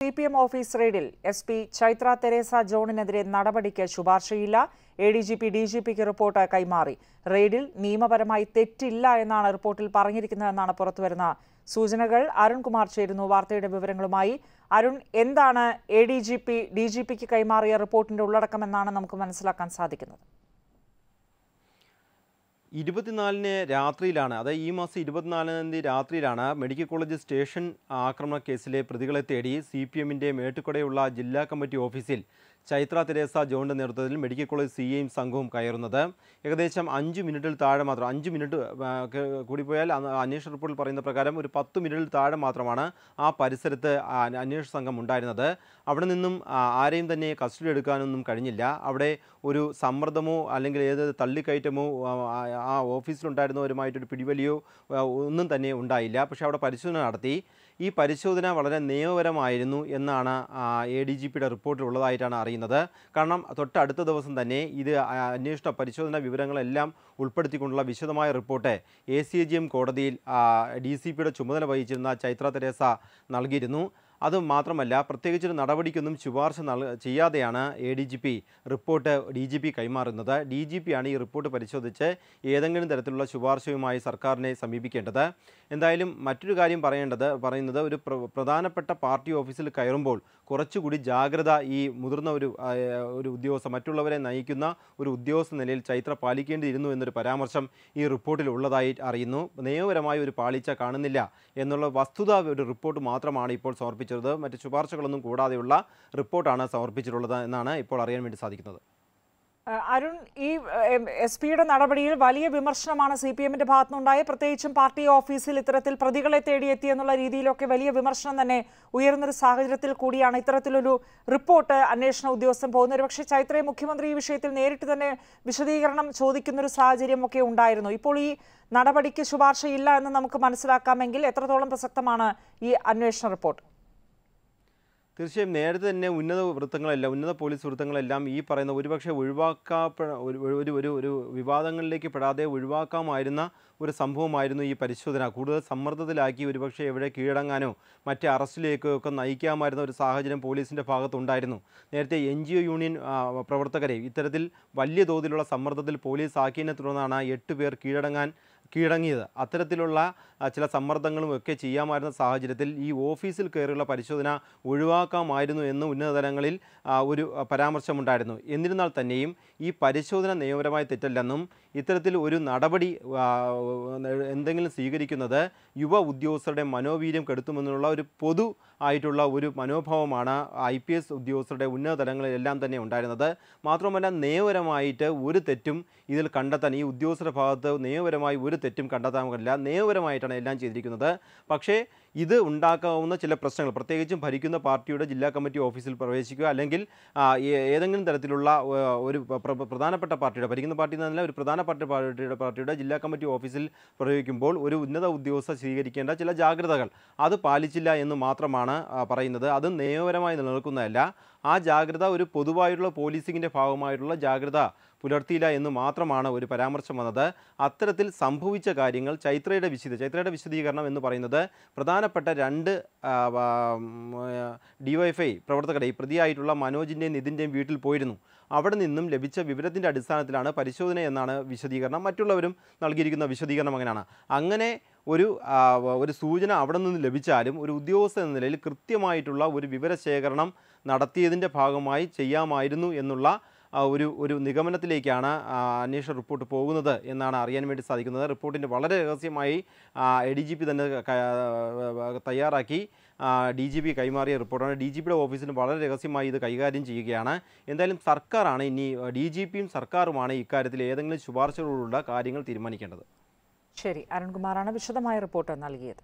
C P M office റെയ്ഡിൽ S P Chaitra Theresa ജോണിനെതിരെ നടപടിക്ക് ശുപാർശയില്ല A D G P D G പിക്ക് റിപ്പോർട്ട് കൈമാറി റെയ്ഡിൽ നിയമപരമായി തെറ്റില്ല എന്നാണ് റിപ്പോർട്ടിൽ പറഞ്ഞിരിക്കുന്നതെന്നാണ് പുറത്തുവരുന്ന സൂചനകൾ അരുൺകുമാർ ചേരുന്നു വാർത്തയുടെ വിവരങ്ങളുമായി അരുൺ എന്താണ് A D G P D G പിക്ക് കൈമാറിയ റിപ്പോർട്ടിന്റെ ഉള്ളടക്കമെന്നാണ് നമുക്ക് മനസ്സിലാക്കാൻ സാധിക്കുന്നത് ഇരുപത്തിനാലിന് രാത്രിയിലാണ് അതായത് ഈ മാസം ഇരുപത്തിനാലാം തീയതി രാത്രിയിലാണ് മെഡിക്കൽ കോളേജ് സ്റ്റേഷൻ ആക്രമണ കേസിലെ പ്രതികളെ തേടി സി പി എമ്മിൻ്റെ മേട്ടുക്കടയുള്ള ജില്ലാ കമ്മിറ്റി ഓഫീസിൽ ചൈത്ര തെരേസ ജോണിൻ്റെ നേതൃത്വത്തിൽ മെഡിക്കൽ കോളേജ് സി എയും സംഘവും കയറുന്നത് ഏകദേശം അഞ്ച് മിനിറ്റിൽ താഴെ മാത്രം അഞ്ച് മിനിറ്റ് ആ, ക- കൂടിപ്പോയാൽ അന്ന് അന്വേഷണ റിപ്പോർട്ടിൽ പറയുന്ന പ്രകാരം ഒരു പത്ത് മിനിറ്റിൽ താഴെ മാത്രമാണ് ആ പരിസരത്ത് ആ അന്വേഷണ സംഘം ഉണ്ടായിരുന്നത് അവിടെ നിന്നും ആ, ആരെയും തന്നെ കസ്റ്റഡി എടുക്കാനൊന്നും കഴിഞ്ഞില്ല അവിടെ ഒരു സമ്മർദ്ദമോ അല്ലെങ്കിൽ ഏത് തള്ളിക്കയറ്റമോ ആ, ആ- ആ ഓഫീസിലുണ്ടായിരുന്നവരുമായിട്ടൊരു പിടിവലിയോ ആ, ഒന്നും തന്നെ ഉണ്ടായില്ല പക്ഷേ അവിടെ പരിശോധന നടത്തി ഈ പരിശോധന വളരെ നിയമപരമായിരുന്നു എന്നാണ് എ ഡി ജി പിയുടെ റിപ്പോർട്ടിൽ ഉള്ളതായിട്ടാണ് അറിയുന്നത് കാരണം തൊട്ടടുത്ത ദിവസം തന്നെ ഇത് ആ, അന്വേഷണ പരിശോധന വിവരങ്ങളെല്ലാം ഉൾപ്പെടുത്തിക്കൊണ്ടുള്ള വിശദമായ report A C G M കോടതിയിൽ ഡി സി പിയുടെ ചുമതല വഹിച്ചിരുന്ന ചൈത്ര തെരേസ നൽകിയിരുന്നു അത് മാത്രമല്ല പ്രത്യേകിച്ചൊരു നടപടിക്കൊന്നും ശുപാർശ നൽ ചെയ്യാതെയാണ് A D G P report D G P കൈമാറുന്നത് ഡി ജി പി ആണ് ഈ റിപ്പോർട്ട് പരിശോധിച്ച് ഏതെങ്കിലും തരത്തിലുള്ള ശുപാർശയുമായി സർക്കാരിനെ സമീപിക്കേണ്ടത് എന്തായാലും മറ്റൊരു കാര്യം പറയേണ്ടത് പറയുന്നത് ഒരു പ്ര- പ്രധാനപ്പെട്ട പാർട്ടി ഓഫീസിൽ കയറുമ്പോൾ കുറച്ചുകൂടി ജാഗ്രത ഈ മുതിർന്ന ഒരു ആ, ഒരു ഉദ്യോഗസ്ഥ മറ്റുള്ളവരെ നയിക്കുന്ന ഒരു ഉദ്യോഗസ്ഥ നിലയിൽ ചൈത്ര പാലിക്കേണ്ടിയിരുന്നു എന്നൊരു പരാമർശം ഈ റിപ്പോർട്ടിൽ ഉള്ളതായി അറിയുന്നു നിയമപരമായ ഒരു പാളിച്ച കാണുന്നില്ല എന്നുള്ള വസ്തുത ഒരു റിപ്പോർട്ട് മാത്രമാണ് ഇപ്പോൾ സമർപ്പിച്ചത് മറ്റ് ശുപാർശകളൊന്നും കൂടാതെയുള്ള റിപ്പോർട്ടാണ് സമർപ്പിച്ചിട്ടുള്ളത് എന്നാണ് ഇപ്പോൾ അറിയാൻ വേണ്ടി സാധിക്കുന്നത് ഏഹ് അരുൺ ഈ എസ് പിയുടെ നടപടിയിൽ വലിയ വിമർശനമാണ് സി പി എമ്മിന്റെ ഭാഗത്തുനിന്നുണ്ടായത് പ്രത്യേകിച്ചും പാർട്ടി ഓഫീസിൽ ഇത്തരത്തിൽ പ്രതികളെ തേടിയെത്തി എന്നുള്ള രീതിയിലൊക്കെ വലിയ വിമർശനം തന്നെ ഉയർന്നൊരു സാഹചര്യത്തിൽ കൂടിയാണ് ഇത്തരത്തിലൊരു റിപ്പോർട്ട് അന്വേഷണ ഉദ്യോഗസ്ഥൻ പോകുന്നത് പക്ഷേ ചൈത്രയെ മുഖ്യമന്ത്രി ഈ വിഷയത്തിൽ നേരിട്ട് തന്നെ വിശദീകരണം ചോദിക്കുന്ന ഒരു സാഹചര്യമൊക്കെ ഉണ്ടായിരുന്നു ഇപ്പോൾ ഈ നടപടിക്ക് ശുപാർശയില്ല എന്ന് നമുക്ക് മനസ്സിലാക്കാമെങ്കിൽ എത്രത്തോളം പ്രസക്തമാണ് ഈ അന്വേഷണ റിപ്പോർട്ട് തീർച്ചയായും നേരത്തെ തന്നെ ഉന്നത വൃത്തങ്ങളെല്ലാം ഉന്നത പോലീസ് വൃത്തങ്ങളെല്ലാം ഈ പറയുന്ന ഒരുപക്ഷെ ഒഴിവാക്കാപ്പെ ഒരു ഒരു ഒരു ഒരു വിവാദങ്ങളിലേക്ക് പെടാതെ ഒഴിവാക്കാമായിരുന്ന ഒരു സംഭവമായിരുന്നു ഈ പരിശോധന കൂടുതൽ സമ്മർദ്ദത്തിലാക്കി ഒരുപക്ഷെ എവിടെ കീഴടങ്ങാനോ മറ്റ് അറസ്റ്റിലേക്കോ ഒക്കെ നയിക്കാമായിരുന്ന ഒരു സാഹചര്യം പോലീസിൻ്റെ ഭാഗത്തുണ്ടായിരുന്നു നേരത്തെ എൻ ജി ഒ യൂണിയൻ ആ, പ്രവർത്തകരെ ഇത്തരത്തിൽ വലിയ തോതിലുള്ള സമ്മർദ്ദത്തിൽ പോലീസ് ആക്കിയതിനെ തുടർന്നാണ് എട്ട് പേർ കീഴടങ്ങാൻ കീഴടങ്ങിയത് അത്തരത്തിലുള്ള ആ, ചില സമ്മർദ്ദങ്ങളും ഒക്കെ ചെയ്യാമായിരുന്ന സാഹചര്യത്തിൽ ഈ ഓഫീസിൽ കയറിയുള്ള പരിശോധന ഒഴിവാക്കാമായിരുന്നു എന്ന് ഉന്നതതലങ്ങളിൽ ആ, ഒരു ആ, പരാമർശമുണ്ടായിരുന്നു എന്നിരുന്നാൽ തന്നെയും ഈ പരിശോധന നിയമപരമായി തെറ്റല്ലെന്നും ഇത്തരത്തിൽ ഒരു നടപടി ആ, എന്തെങ്കിലും സ്വീകരിക്കുന്നത് യുവ ഉദ്യോഗസ്ഥരുടെ മനോവീര്യം കെടുത്തുമെന്നുള്ള ഒരു പൊതു ആയിട്ടുള്ള ഒരു മനോഭാവമാണ് ഐ പി എസ് ഉദ്യോഗസ്ഥരുടെ ഉന്നത തലങ്ങളിലെല്ലാം തന്നെ ഉണ്ടായിരുന്നത് മാത്രമല്ല നിയമപരമായിട്ട് ഒരു തെറ്റും ഇതിൽ കണ്ടെത്താൻ ഈ ഉദ്യോഗസ്ഥരുടെ ഭാഗത്ത് നിയമപരമായി ഒരു തെറ്റും കണ്ടെത്താൻ കഴിയില്ല നിയമപരമായിട്ടാണ് എല്ലാം ചെയ്തിരിക്കുന്നത് പക്ഷേ ഇത് ഉണ്ടാക്കാവുന്ന ചില പ്രശ്നങ്ങൾ പ്രത്യേകിച്ചും ഭരിക്കുന്ന പാർട്ടിയുടെ ജില്ലാ കമ്മിറ്റി ഓഫീസിൽ പ്രവേശിക്കുക അല്ലെങ്കിൽ ആ, ഏ- ഏതെങ്കിലും തരത്തിലുള്ള ആ, ഒരു പ്ര- പ്ര- പ്രധാനപ്പെട്ട പാർട്ടിയുടെ ഭരിക്കുന്ന പാർട്ടി എന്നല്ല ഒരു പ്രധാനപ്പെട്ട പാർട്ടിയുടെ പാർട്ടിയുടെ ജില്ലാ കമ്മിറ്റി ഓഫീസിൽ പ്രയോഗിക്കുമ്പോൾ ഒരു ഉന്നത ഉദ്യോഗസ്ഥർ സ്വീകരിക്കേണ്ട ചില ജാഗ്രതകൾ അത് പാലിച്ചില്ല എന്ന് മാത്രമാണ് ആ, പറയുന്നത് അത് നിയമപരമായി നിലനിൽക്കുന്നതല്ല ആ ജാഗ്രത ഒരു പൊതുവായിട്ടുള്ള പോലീസിങ്ങിൻ്റെ ഭാഗമായിട്ടുള്ള ജാഗ്രത പുലർത്തിയില്ല എന്ന് മാത്രമാണ് ഒരു പരാമർശം വന്നത് അത്തരത്തിൽ സംഭവിച്ച കാര്യങ്ങൾ ചൈത്രയുടെ വിശദീ ചൈത്രയുടെ വിശദീകരണം എന്ന് പറയുന്നത് പ്രധാനപ്പെട്ട രണ്ട് ഡിവൈഫൈ പ്രവർത്തകരെ ഈ പ്രതിയായിട്ടുള്ള മനോജിൻ്റെയും നിതിൻ്റെയും വീട്ടിൽ പോയിരുന്നു അവിടെ നിന്നും ലഭിച്ച വിവരത്തിൻ്റെ അടിസ്ഥാനത്തിലാണ് പരിശോധന എന്നാണ് വിശദീകരണം മറ്റുള്ളവരും നൽകിയിരിക്കുന്ന വിശദീകരണം അങ്ങനെയാണ് അങ്ങനെ ഒരു ആ, ഒരു സൂചന അവിടെ നിന്ന് ലഭിച്ചാലും ഒരു ഉദ്യോഗസ്ഥ എന്ന നിലയിൽ കൃത്യമായിട്ടുള്ള ഒരു വിവരശേഖരണം നടത്തിയതിൻ്റെ ഭാഗമായി ചെയ്യാമായിരുന്നു എന്നുള്ള ആ, ഒരു ഒരു നിഗമനത്തിലേക്കാണ് ആ, അന്വേഷണ റിപ്പോർട്ട് പോകുന്നത് എന്നാണ് അറിയാൻ വേണ്ടി സാധിക്കുന്നത് റിപ്പോർട്ടിൻ്റെ വളരെ രഹസ്യമായി എ ഡി ജി പി തന്നെ ക- തയ്യാറാക്കി ഡി ജി പി കൈമാറിയ റിപ്പോർട്ടാണ് ഡി ജി പിയുടെ ഓഫീസിന് വളരെ രഹസ്യമായി ഇത് കൈകാര്യം ചെയ്യുകയാണ് എന്തായാലും സർക്കാരാണ് ഇനി ഡി ജി പിയും സർക്കാരുമാണ് ഇക്കാര്യത്തിൽ ഏതെങ്കിലും ശുപാർശകളോടുള്ള കാര്യങ്ങൾ തീരുമാനിക്കേണ്ടത് ശരി അരുൺകുമാറാണ് വിശദമായ റിപ്പോർട്ട് നൽകിയത്